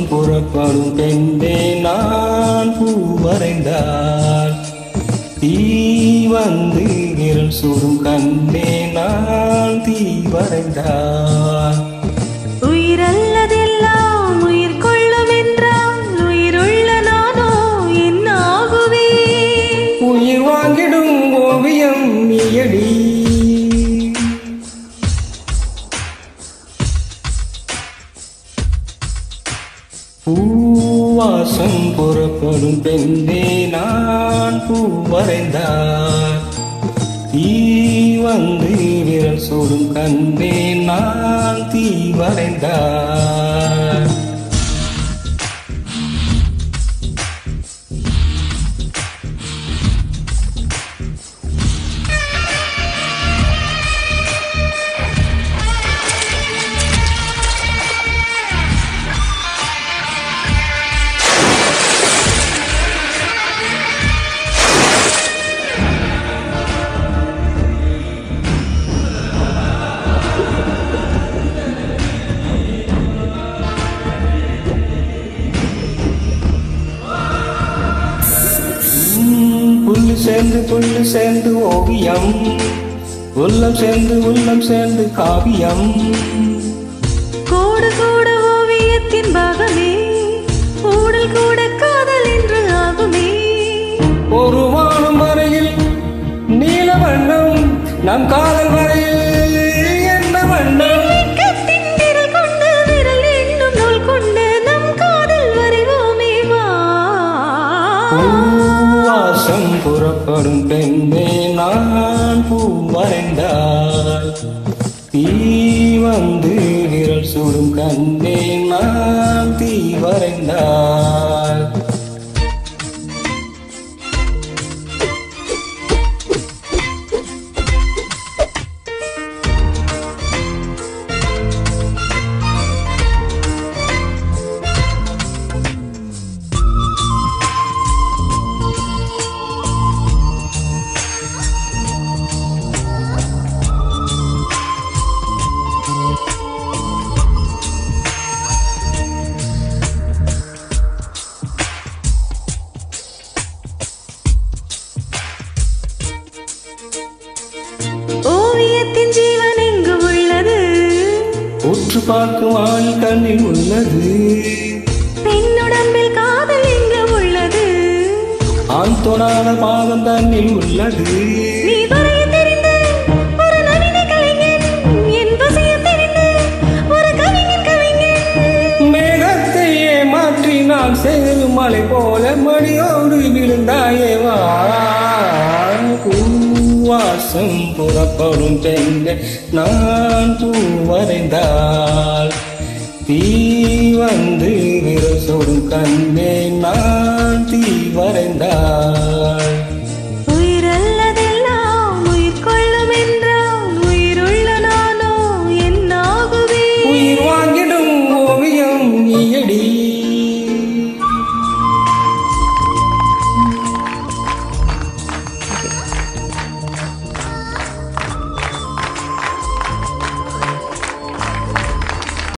புறப்படும் பெண்ணே நான் பூ வரைந்தால் தீ வந்து விரல் சுடும் கண்ணே நான் தீ வரைந்தால் உயிரல்லதெல்லாம் உயிர் கொள்ளும் என்றால் உயிருள்ள நானோ என்ன ஆகுவேன் உயிர் வாங்கிடும் ஓவியம் நீயடி பூவாசம் புறப்படும் பெண்ணே நான் பூ வரைந்தார் தீ வந்து விரல் சூடும் கண்ணே நான் தீ வரைந்தார் உம், புல்லு சேர்ந்து புல்லு சேர்ந்து ஓவியம் உள்ளம் சேர்ந்து உள்ளம் சேர்ந்து காவியம் கோடு கூட ஓவியத்தின் பாகமே ஊடல் கூட காதல் என்று ஆகுமே ஒரு வானம் வரையில் நீல வண்ணம் நம் காதல் வரையில் என்ன வண்ணம் கத்தின் விரல் கொண்டு விரல் என்னும் நூல் கொண்டு நம் காதல் வரைவோமே வா பூவாசம் புறப்படும் பெண்ணே நான் பூ வரைந்தால் தீ வந்து விரல் சுடும் கண்ணே நான் தீ வரைந்தால் ஓவியத்தின் ஜீவன் எங்கு உள்ளது உற்று பார்க்கும் ஆள் கண்ணில் உள்ளது பெண்ணுடம்பில் காதல் எங்கு உள்ளது ஆண் தொடாத பாதம் தன்னில் உள்ளது நீ வரைய தெரிந்த ஒரு நவீன கலைஞன் என் வசிய தெரிந்த ஒரு கவிஞன் கவிஞன் மேகத்தை ஏமாற்றி நான் சேரும் மலை போல மடியோடு விழுந்தாயே வா பூவாசம் புறப்படும் பெண்ணே நான் பூ வரைந்தால் தீ வந்து விரல் சொடும் கண்ணே நான் தீ வரைந்தால்